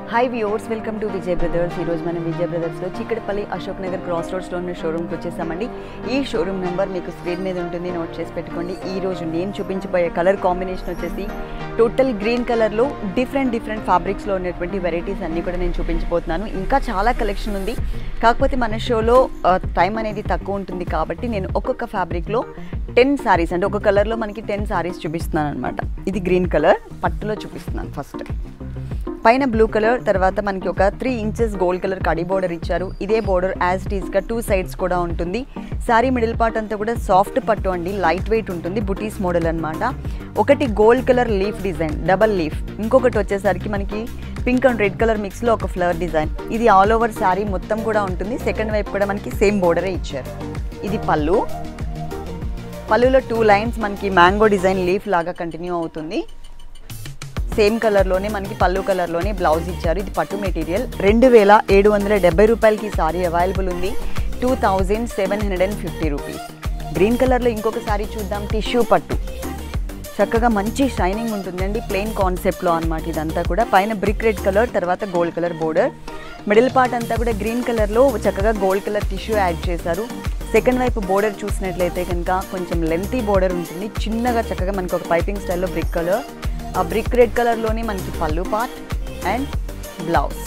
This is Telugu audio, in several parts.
hi viewers welcome to Vijay brothers ఈరోజు మనం విజయ్ బ్రదర్స్లో చిక్కడపల్లి అశోక్ నగర్ క్రాస్ రోడ్స్లో ఉన్న షోరూమ్కి వచ్చేసామండి ఈ షోరూమ్ నెంబర్ మీకు స్క్రీన్ మీద ఉంటుంది నోట్ చేసి పెట్టుకోండి ఈ రోజు నేను చూపించబోయే కలర్ కాంబినేషన్ వచ్చేసి టోటల్ గ్రీన్ కలర్లో డిఫరెంట్ డిఫరెంట్ ఫ్యాబ్రిక్స్లో ఉన్నటువంటి వెరైటీస్ అన్నీ కూడా నేను చూపించబోతున్నాను ఇంకా చాలా కలెక్షన్ ఉంది కాకపోతే మన షోలో టైం అనేది తక్కువ ఉంటుంది కాబట్టి నేను ఒక్కొక్క ఫ్యాబ్రిక్లో టెన్ సారీస్ అంటే ఒక కలర్లో మనకి టెన్ సారీస్ చూపిస్తున్నాను అనమాట ఇది గ్రీన్ కలర్ పట్టులో చూపిస్తున్నాను ఫస్ట్ పైన బ్లూ కలర్ తర్వాత మనకి ఒక త్రీ ఇంచెస్ గోల్డ్ కలర్ కడి బోర్డర్ ఇచ్చారు ఇదే బోర్డర్ యాజ్ ఇట్ ఈస్గా టూ సైడ్స్ కూడా ఉంటుంది సారీ మిడిల్ పార్ట్ అంతా కూడా సాఫ్ట్ పట్టు అండి లైట్ వెయిట్ ఉంటుంది బుటీస్ మోడల్ అనమాట ఒకటి gold colour leaf design double leaf ఇంకొకటి వచ్చేసరికి మనకి పింక్ అండ్ రెడ్ కలర్ మిక్స్లో ఒక ఫ్లవర్ డిజైన్ ఇది ఆల్ ఓవర్ శారీ మొత్తం కూడా ఉంటుంది సెకండ్ వైపు కూడా మనకి సేమ్ బోర్డరే ఇచ్చారు ఇది పళ్ళు పళ్ళులో టూ లైన్స్ మనకి మ్యాంగో డిజైన్ లీఫ్ లాగా కంటిన్యూ అవుతుంది సేమ్ కలర్లోనే మనకి పళ్ళు కలర్లోనే బ్లౌజ్ ఇచ్చారు ఇది పట్టు మెటీరియల్ రెండు వేల ఏడు వందల డెబ్బై రూపాయలకి సారీ అవైలబుల్ ఉంది two thousand seven hundred and fifty rupees green కలర్లో ఇంకొక సారీ చూద్దాం టిష్యూ పట్టు చక్కగా మంచి షైనింగ్ ఉంటుందండి ప్లెయిన్ కాన్సెప్ట్లో అనమాట ఇదంతా కూడా పైన బ్రిక్ రెడ్ కలర్ తర్వాత gold colour border middle part అంతా కూడా గ్రీన్ కలర్లో చక్కగా గోల్డ్ కలర్ టిష్యూ యాడ్ చేశారు సెకండ్ వైపు బోర్డర్ చూసినట్లయితే కనుక కొంచెం లెంతీ బోర్డర్ ఉంటుంది చిన్నగా చక్కగా మనకి ఒక పైపింగ్ స్టైల్లో బ్రిక్ కలర్ ఆ బ్రిక్ రెడ్ కలర్లోనే మనకి పళ్ళు పార్ట్ అండ్ బ్లౌజ్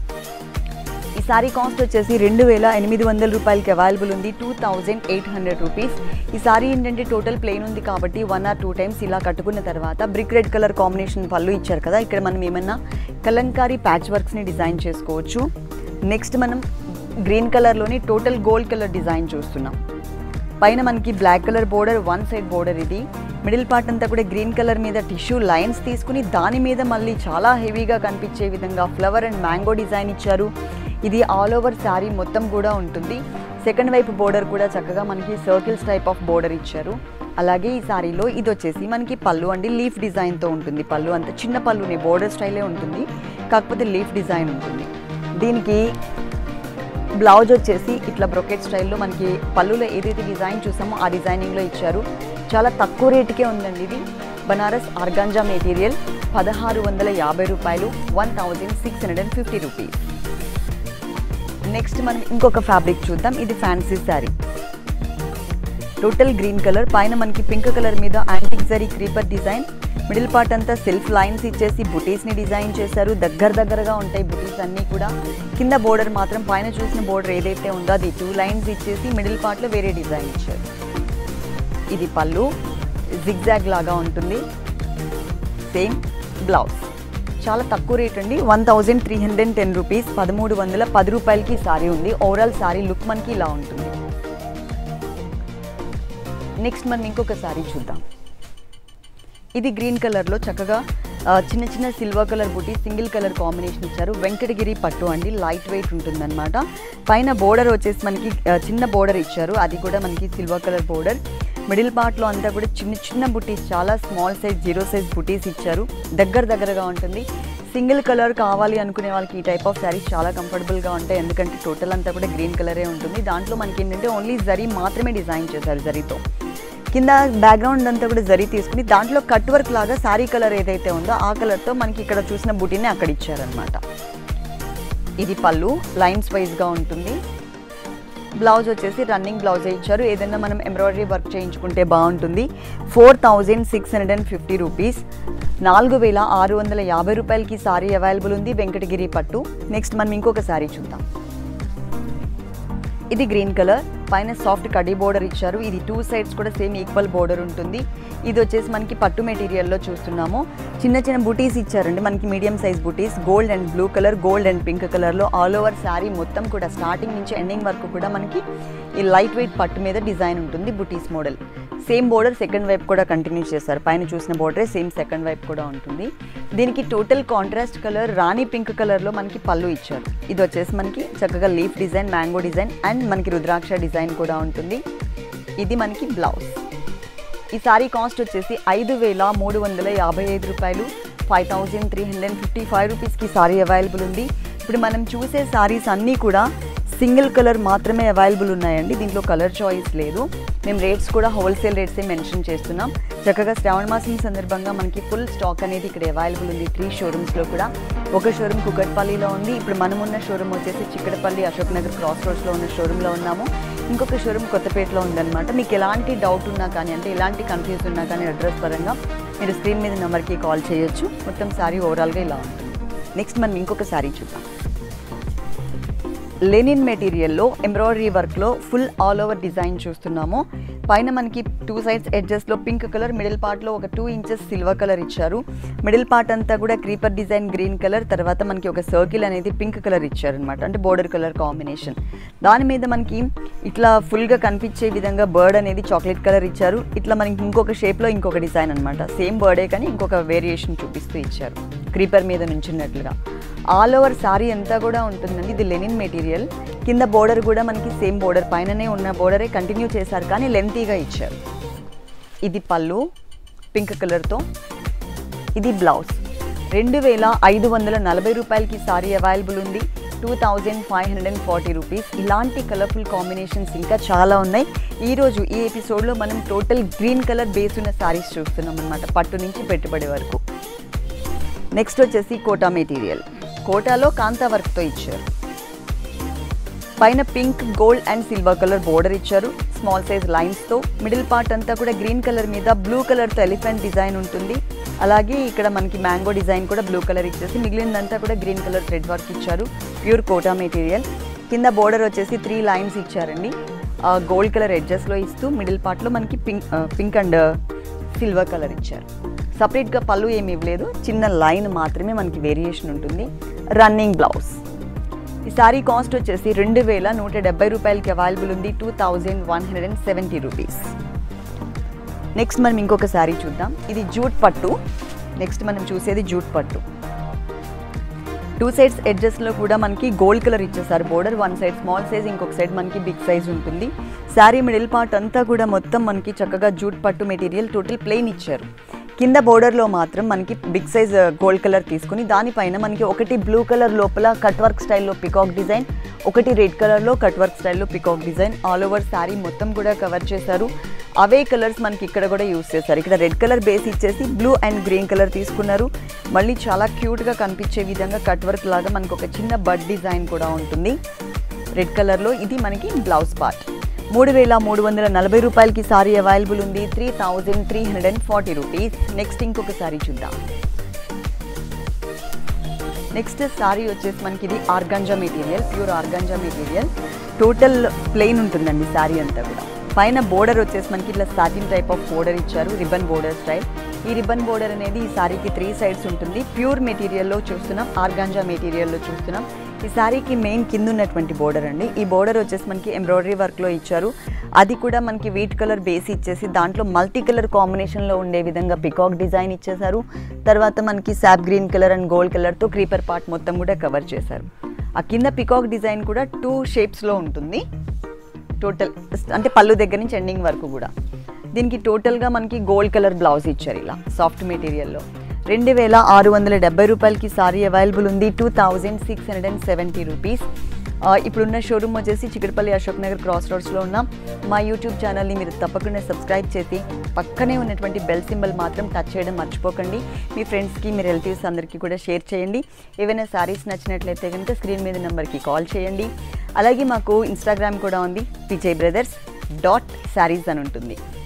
ఈ సారీ కాస్ట్ వచ్చేసి రెండు వేల ఎనిమిది వందల రూపాయలకి అవైలబుల్ ఉంది two thousand eight hundred rupees ఈ సారీ ఏంటంటే టోటల్ ప్లెయిన్ ఉంది కాబట్టి వన్ ఆర్ టూ టైమ్స్ ఇలా కట్టుకున్న తర్వాత బ్రిక్ రెడ్ కలర్ కాంబినేషన్ పళ్ళు ఇచ్చారు కదా ఇక్కడ మనం ఏమన్నా కలంకారీ ప్యాచ్ వర్క్స్ని డిజైన్ చేసుకోవచ్చు నెక్స్ట్ మనం గ్రీన్ కలర్లోని టోటల్ గోల్డ్ కలర్ డిజైన్ చూస్తున్నాం పైన మనకి black colour border one side border ఇది మిడిల్ పార్ట్ అంతా కూడా గ్రీన్ కలర్ మీద టిష్యూ లైన్స్ తీసుకుని దాని మీద మళ్ళీ చాలా హెవీగా కనిపించే విధంగా ఫ్లవర్ అండ్ మ్యాంగో డిజైన్ ఇచ్చారు ఇది ఆల్ ఓవర్ శారీ మొత్తం కూడా ఉంటుంది సెకండ్ వైపు బోర్డర్ కూడా చక్కగా మనకి సర్కిల్స్ టైప్ ఆఫ్ బోర్డర్ ఇచ్చారు అలాగే ఈ సారీలో ఇది వచ్చేసి మనకి పళ్ళు అండి లీఫ్ డిజైన్తో ఉంటుంది పళ్ళు అంత చిన్న పళ్ళునే బోర్డర్ స్టైలే ఉంటుంది కాకపోతే లీఫ్ డిజైన్ ఉంటుంది దీనికి బ్లౌజ్ వచ్చేసి ఇట్లా బ్రొకెట్ స్టైల్లో మనకి పళ్ళులో ఏదైతే డిజైన్ చూసామో ఆ డిజైనింగ్లో ఇచ్చారు చాలా తక్కువ రేటుకే ఉందండి ఇది బనారస్ ఆర్గాంజా మెటీరియల్ పదహారు వందల యాభై రూపాయలు one thousand six hundred and fifty rupees next మనం ఇంకొక ఫ్యాబ్రిక్ చూద్దాం ఇది fancy sari total green colour పైన మనకి పింక్ కలర్ మీద antique zari creeper design middle part అంతా సెల్ఫ్ లైన్స్ ఇచ్చేసి బుటీస్ని డిజైన్ చేశారు దగ్గర దగ్గరగా ఉంటాయి బుటీస్ అన్నీ కూడా కింద బోర్డర్ మాత్రం పైన చూసిన బోర్డర్ ఏదైతే ఉందో అది టూ లైన్స్ ఇచ్చేసి మిడిల్ పార్ట్లో వేరే డిజైన్ ఇచ్చారు ఇది పళ్ళు జిగ్జాగ్ లాగా ఉంటుంది సేమ్ బ్లౌజ్ చాలా తక్కువ రేట్ అండి one thousand three hundred ten rupees పదమూడు వందల పది రూపాయలకి సారీ ఉంది ఓవరాల్ సారీ లుక్ మనకి ఇలా ఉంటుంది నెక్స్ట్ మనం ఇంకొక సారీ చూద్దాం ఇది గ్రీన్ కలర్లో చక్కగా ఆ, చిన్న చిన్న సిల్వర్ కలర్ బుటీ సింగిల్ కలర్ కాంబినేషన్ ఇచ్చారు వెంకటగిరి పట్టు అండి లైట్ వెయిట్ ఉంటుందన్నమాట పైన బోర్డర్ వచ్చేసి మనకి ఆ, చిన్న బోర్డర్ ఇచ్చారు అది కూడా మనకి సిల్వర్ కలర్ బోర్డర్ మిడిల్ పార్ట్లో అంతా కూడా చిన్న చిన్న బుటీస్ చాలా స్మాల్ సైజ్ జీరో సైజ్ బుటీస్ ఇచ్చారు దగ్గర దగ్గరగా ఉంటుంది సింగిల్ కలర్ కావాలి అనుకునే వాళ్ళకి ఈ టైప్ ఆఫ్ శారీస్ చాలా కంఫర్టబుల్గా ఉంటాయి ఎందుకంటే టోటల్ అంతా కూడా గ్రీన్ కలరే ఉంటుంది దాంట్లో మనకి ఏంటంటే ఓన్లీ జరీ మాత్రమే డిజైన్ చేశారు జరీతో కింద బ్యాక్గ్రౌండ్ అంతా కూడా జరీ తీసుకుని దాంట్లో కట్ వర్క్ లాగా శారీ కలర్ ఏదైతే ఉందో ఆ కలర్తో మనకి ఇక్కడ చూసిన బుటీని అక్కడ ఇచ్చారనమాట ఇది పళ్ళు లైన్స్ వైజ్గా ఉంటుంది బ్లౌజ్ వచ్చేసి రన్నింగ్ బ్లౌజ్ ఇచ్చారు ఏదైనా మనం ఎంబ్రాయిడరీ వర్క్ చేయించుకుంటే బాగుంటుంది four thousand six hundred and fifty rupees నాలుగు వేల ఆరు వందల యాభై రూపాయలకి సారీ అవైలబుల్ ఉంది వెంకటగిరి పట్టు నెక్స్ట్ మనం ఇంకొక సారీ చూద్దాం ఇది గ్రీన్ కలర్ పైన సాఫ్ట్ కడీ బోర్డర్ ఇచ్చారు ఇది టూ సైడ్స్ కూడా సేమ్ ఈక్వల్ బోర్డర్ ఉంటుంది ఇది వచ్చేసి మనకి పట్టు మెటీరియల్లో చూస్తున్నాము చిన్న చిన్న బుటీస్ ఇచ్చారండి మనకి మీడియం సైజ్ బుటీస్ gold and blue colour gold and pink కలర్లో ఆల్ ఓవర్ శారీ మొత్తం కూడా స్టార్టింగ్ నుంచి ఎండింగ్ వరకు కూడా మనకి ఈ లైట్ వెయిట్ పట్టు మీద డిజైన్ ఉంటుంది బుటీస్ మోడల్ సేమ్ బోర్డర్ సెకండ్ వైపు కూడా కంటిన్యూ చేస్తారు పైన చూసిన బోర్డరే సేమ్ సెకండ్ వైపు కూడా ఉంటుంది దీనికి total contrast colour rani pink కలర్లో మనకి పళ్ళు ఇచ్చారు ఇది వచ్చేసి మనకి చక్కగా leaf design mango design and మనకి రుద్రాక్ష డిజైన్ కూడా ఉంటుంది ఇది మనకి బ్లౌజ్ ఈ సారీ కాస్ట్ వచ్చేసి ఐదు వేల మూడు వందల యాభై ఐదు రూపాయలు five thousand three hundred fifty five రూపీస్కి సారీ అవైలబుల్ ఉంది ఇప్పుడు మనం చూసే సారీస్ అన్నీ కూడా సింగిల్ కలర్ మాత్రమే అవైలబుల్ ఉన్నాయండి దీంట్లో కలర్ చాయిస్ లేదు మేము రేట్స్ కూడా హోల్సేల్ రేట్సే మెన్షన్ చేస్తున్నాం చక్కగా శ్రావణ మాసం సందర్భంగా మనకి ఫుల్ స్టాక్ అనేది ఇక్కడ అవైలబుల్ ఉంది త్రీ షోరూమ్స్లో కూడా ఒక షోరూమ్ కుకట్పల్లిలో ఉంది ఇప్పుడు మనం ఉన్న షోరూమ్ వచ్చేసి చిక్కడపల్లి అశోక్ నగర్ క్రాస్ రోడ్స్లో ఉన్న షోరూంలో ఉన్నాము ఇంకొక షోరూమ్ కొత్తపేటలో ఉందన్నమాట మీకు ఎలాంటి డౌట్ ఉన్నా కానీ అంటే ఎలాంటి కన్ఫ్యూజ్ ఉన్నా కానీ అడ్రస్ పరంగా మీరు స్క్రీన్ మీద నెంబర్కి కాల్ చేయొచ్చు మొత్తం శారీ ఓవరాల్గా ఇలా ఉంటుంది నెక్స్ట్ మనం ఇంకొక శారీ చూద్దాం లెనిన్ మెటీరియల్లో ఎంబ్రాయిడరీ వర్క్లో ఫుల్ ఆల్ ఓవర్ డిజైన్ చూస్తున్నాము పైన మనకి టూ సైడ్స్ ఎడ్జెస్లో పింక్ కలర్ మిడిల్ పార్ట్లో ఒక టూ ఇంచెస్ సిల్వర్ కలర్ ఇచ్చారు మిడిల్ పార్ట్ అంతా కూడా క్రీపర్ డిజైన్ గ్రీన్ కలర్ తర్వాత మనకి ఒక సర్కిల్ అనేది పింక్ కలర్ ఇచ్చారనమాట అంటే బోర్డర్ కలర్ కాంబినేషన్ దాని మీద మనకి ఇట్లా ఫుల్గా కనిపించే విధంగా బర్డ్ అనేది చాక్లెట్ కలర్ ఇచ్చారు ఇట్లా మనకి ఇంకొక షేప్లో ఇంకొక డిజైన్ అనమాట సేమ్ బర్డే కానీ ఇంకొక వేరియేషన్ చూపిస్తూ ఇచ్చారు క్రీపర్ మీద నుంచున్నట్లుగా ఆల్ ఓవర్ సారీ అంతా కూడా ఉంటుందండి ఇది లెనిన్ మెటీరియల్ కింద బోర్డర్ కూడా మనకి సేమ్ బోర్డర్ పైననే ఉన్న బోర్డరే కంటిన్యూ చేశారు కానీ లెంతీగా ఇచ్చారు ఇది పళ్ళు పింక్ కలర్తో ఇది బ్లౌజ్ రెండు వేల ఐదు వందల నలభై రూపాయలకి సారీ అవైలబుల్ ఉంది two thousand five hundred and forty rupees ఇలాంటి కలర్ఫుల్ కాంబినేషన్స్ ఇంకా చాలా ఉన్నాయి ఈరోజు ఈ ఎపిసోడ్లో మనం టోటల్ గ్రీన్ కలర్ బేస్ ఉన్న సారీస్ చూస్తున్నాం అనమాట పట్టు నుంచి పెట్టుబడి వరకు నెక్స్ట్ వచ్చేసి కోటా మెటీరియల్ కోటాలో కాంతా వర్క్తో ఇచ్చారు పైన pink gold and silver colour border ఇచ్చారు స్మాల్ సైజ్ లైన్స్తో మిడిల్ పార్ట్ అంతా కూడా గ్రీన్ కలర్ మీద బ్లూ కలర్తో ఎలిఫెంట్ డిజైన్ ఉంటుంది అలాగే ఇక్కడ మనకి మ్యాంగో డిజైన్ కూడా బ్లూ కలర్ ఇచ్చేసి మిగిలినదంతా కూడా గ్రీన్ కలర్ థ్రెడ్ వర్క్ ఇచ్చారు ప్యూర్ కోటా మెటీరియల్ కింద బోర్డర్ వచ్చేసి త్రీ లైన్స్ ఇచ్చారండి గోల్డ్ కలర్ ఎడ్జెస్లో ఇస్తూ మిడిల్ పార్ట్లో మనకి pink pink and silver colour ఇచ్చారు సపరేట్గా పళ్ళు ఏమి ఇవ్వలేదు చిన్న లైన్ మాత్రమే మనకి వేరియేషన్ ఉంటుంది రన్నింగ్ బ్లౌజ్ ఈ సారీ కాస్ట్ వచ్చేసి రెండు వేల నూట డెబ్బై రూపాయలకి అవైలబుల్ ఉంది two thousand one hundred and seventy rupees next మనం ఇంకొక శారీ చూద్దాం ఇది జూట్ పట్టు నెక్స్ట్ మనం చూసేది జూట్ పట్టు టూ సైడ్స్ ఎడ్జెస్లో కూడా మనకి గోల్డ్ కలర్ ఇచ్చేసారు border one side small size ఇంకొక సైడ్ మనకి బిగ్ సైజ్ ఉంటుంది శారీ మిడిల్ పార్ట్ అంతా కూడా మొత్తం మనకి చక్కగా జూట్ పట్టు మెటీరియల్ టోటల్ ప్లెయిన్ ఇచ్చారు కింద బోర్డర్లో మాత్రం మనకి బిగ్ సైజ్ గోల్డ్ కలర్ తీసుకుని దానిపైన మనకి ఒకటి బ్లూ కలర్ లోపల కట్ వర్క్ స్టైల్లో పికాక్ డిజైన్ ఒకటి రెడ్ కలర్లో కట్ వర్క్ స్టైల్లో peacock design all over sari మొత్తం కూడా కవర్ చేశారు అవే కలర్స్ మనకి ఇక్కడ కూడా యూస్ చేశారు ఇక్కడ రెడ్ కలర్ బేస్ ఇచ్చేసి బ్లూ అండ్ గ్రీన్ కలర్ తీసుకున్నారు మళ్ళీ చాలా క్యూట్గా కనిపించే విధంగా కట్ వర్క్ లాగా మనకు ఒక చిన్న బడ్ డిజైన్ కూడా ఉంటుంది రెడ్ కలర్లో ఇది మనకి బ్లౌజ్ పార్ట్ మూడు వేల మూడు వందల నలభై రూపాయలకి సారీ అవైలబుల్ ఉంది three thousand three hundred and forty rupees next ఇంకొక సారీ చూద్దాం నెక్స్ట్ సారీ వచ్చేసి మనకి ఇది organza material pure organza material total plain ఉంటుందండి సారీ అంతా కూడా పైన బోర్డర్ వచ్చేసి మనకి ఇట్లా సాటిన్ టైప్ ఆఫ్ బోర్డర్ ఇచ్చారు రిబన్ బోర్డర్ స్టైల్ ఈ రిబన్ బోర్డర్ అనేది ఈ సారీకి త్రీ సైడ్స్ ఉంటుంది ప్యూర్ మెటీరియల్లో చూస్తున్నాం ఆర్గాంజా మెటీరియల్లో చూస్తున్నాం ఈ సారీకి మెయిన్ కింద ఉన్నటువంటి బోర్డర్ అండి ఈ బోర్డర్ వచ్చేసి మనకి ఎంబ్రాయిడరీ వర్క్లో ఇచ్చారు అది కూడా మనకి వీట్ కలర్ బేస్ ఇచ్చేసి దాంట్లో మల్టీ కలర్ కాంబినేషన్లో ఉండే విధంగా పికాక్ డిజైన్ ఇచ్చేసారు తర్వాత మనకి sap green colour and gold కలర్తో క్రీపర్ పార్ట్ మొత్తం కూడా కవర్ చేశారు ఆ కింద పికాక్ డిజైన్ కూడా టూ షేప్స్లో ఉంటుంది టోటల్ అంటే పళ్ళు దగ్గర నుంచి ఎండింగ్ వరకు కూడా దీనికి టోటల్గా మనకి గోల్డ్ కలర్ బ్లౌజ్ ఇచ్చారు ఇలా సాఫ్ట్ మెటీరియల్లో రెండు వేల ఆరు వందల డెబ్బై రూపాయలకి సారీ అవైలబుల్ ఉంది two thousand six hundred and seventy rupees ఇప్పుడున్న షోరూమ్ వచ్చేసి చికటపల్లి అశోక్ నగర్ క్రాస్ రోడ్స్లో ఉన్న మా యూట్యూబ్ ఛానల్ని మీరు తప్పకుండా సబ్స్క్రైబ్ చేసి పక్కనే ఉన్నటువంటి బెల్ సింబల్ మాత్రం టచ్ చేయడం మర్చిపోకండి మీ ఫ్రెండ్స్కి మీ రిలేటివ్స్ అందరికీ కూడా షేర్ చేయండి ఏవైనా శారీస్ నచ్చినట్లయితే కనుక స్క్రీన్ మీద నెంబర్కి కాల్ చేయండి అలాగే మాకు ఇన్స్టాగ్రామ్ కూడా ఉంది విజయ్ బ్రదర్స్ డాట్ శారీస్ అని ఉంటుంది